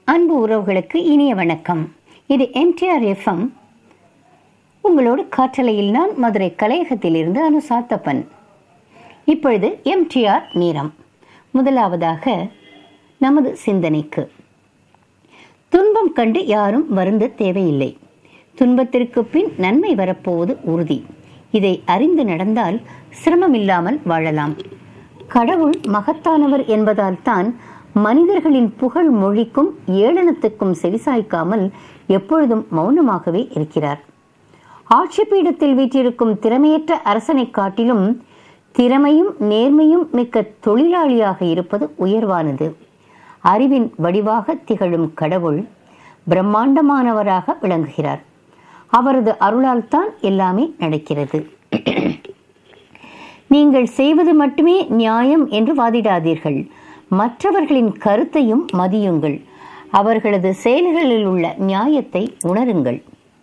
அன்பு உறவுகளுக்கு இனிய வணக்கம் இது எம்டிஆர் எஃப்எம் உங்களோடு காற்றலையில் நான் மதுரை கலையகத்திலிருந்து அனு சாத்தப்பன் இப்பொழுது எம்டிஆர் நேரம் முதலாவதாக நமது சிந்தனைக்கு துன்பம் கண்டு யாரும் வருந்த தேவையில்லை துன்பத்திற்கு பின் நன்மை வரப்போவது உறுதி இதை அறிந்து நடந்தால் சிரமமில்லாமல் வாழலாம் கடவுள் மகத்தானவர் என்பதால் தான் மனிதர்களின் புகழ் மொழிக்கும் ஏளனத்துக்கும் செவிசாய்க்காமல் எப்பொழுதும் மௌனமாகவே இருக்கிறார் ஆட்சி பீடத்தில் வீற்றிருக்கும் திறமையற்ற அரசனை காட்டிலும் திறமையும் நேர்மையும் மிக்க தொழிலாளியாக இருப்பது உயர்வானது அறிவின் வடிவாக திகழும் கடவுள் பிரம்மாண்டமானவராக விளங்குகிறார் அவரது அருளால் தான் எல்லாமே நடக்கிறது நீங்கள் செய்வது மட்டுமே நியாயம் என்று வாதிடாதீர்கள் மற்றவர்களின் கருத்தையும் மதியுங்கள் அவர்களது செயல்களில் உள்ள நியாயத்தை உணருங்கள்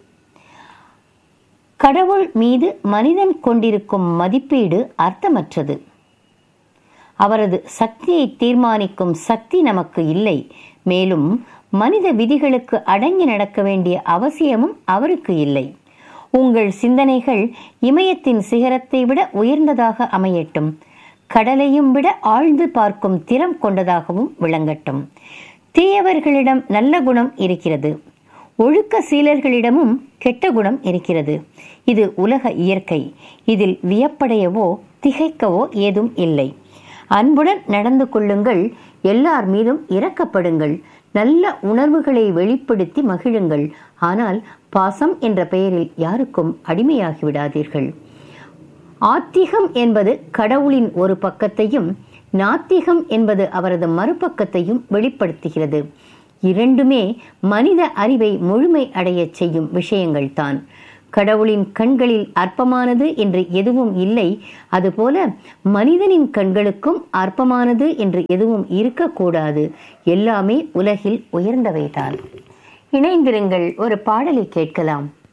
கடவுள் மீது மனிதன் கொண்டிருக்கும் மதிப்பீடு அர்த்தமற்றது அவரது சக்தியை தீர்மானிக்கும் சக்தி நமக்கு இல்லை மேலும் மனித விதிகளுக்கு அடங்கி நடக்க வேண்டிய அவசியமும் அவருக்கு இல்லை உங்கள் சிந்தனைகள் இமயத்தின் சிகரத்தை விட உயர்ந்ததாக அமையட்டும் கடலையும் விட ஆழ்ந்து பார்க்கும் திறம் கொண்டதாகவும் விளங்கட்டும் தீயவர்களிடம் நல்ல குணம் இருக்கிறது ஒழுக்க சீலர்களிடமும் கெட்ட குணம் இருக்கிறது இது உலக இயற்கை இதில் வியப்படையவோ திகைக்கவோ ஏதும் இல்லை அன்புடன் நடந்து கொள்ளுங்கள் எல்லார் மீதும் இரக்கப்படுங்கள் நல்ல உணர்வுகளை வெளிப்படுத்தி மகிழுங்கள் ஆனால் பாசம் என்ற பெயரில் யாருக்கும் அடிமையாகி விடாதீர்கள் ஆத்திகம் என்பது கடவுளின் ஒரு பக்கத்தையும் நாத்திகம் என்பது அவரது மறுபக்கத்தையும் வெளிப்படுத்துகிறது இரண்டுமே மனித அறிவை முழுமை அடையச் செய்யும் விஷயங்கள் தான் கடவுளின் கண்களில் அற்பமானது என்று எதுவும் இல்லை அதுபோல மனிதனின் கண்களுக்கும் அற்பமானது என்று எதுவும் இருக்கக்கூடாது எல்லாமே உலகில் உயர்ந்தவைதான் இணைந்திருங்கள் ஒரு பாடலை கேட்கலாம்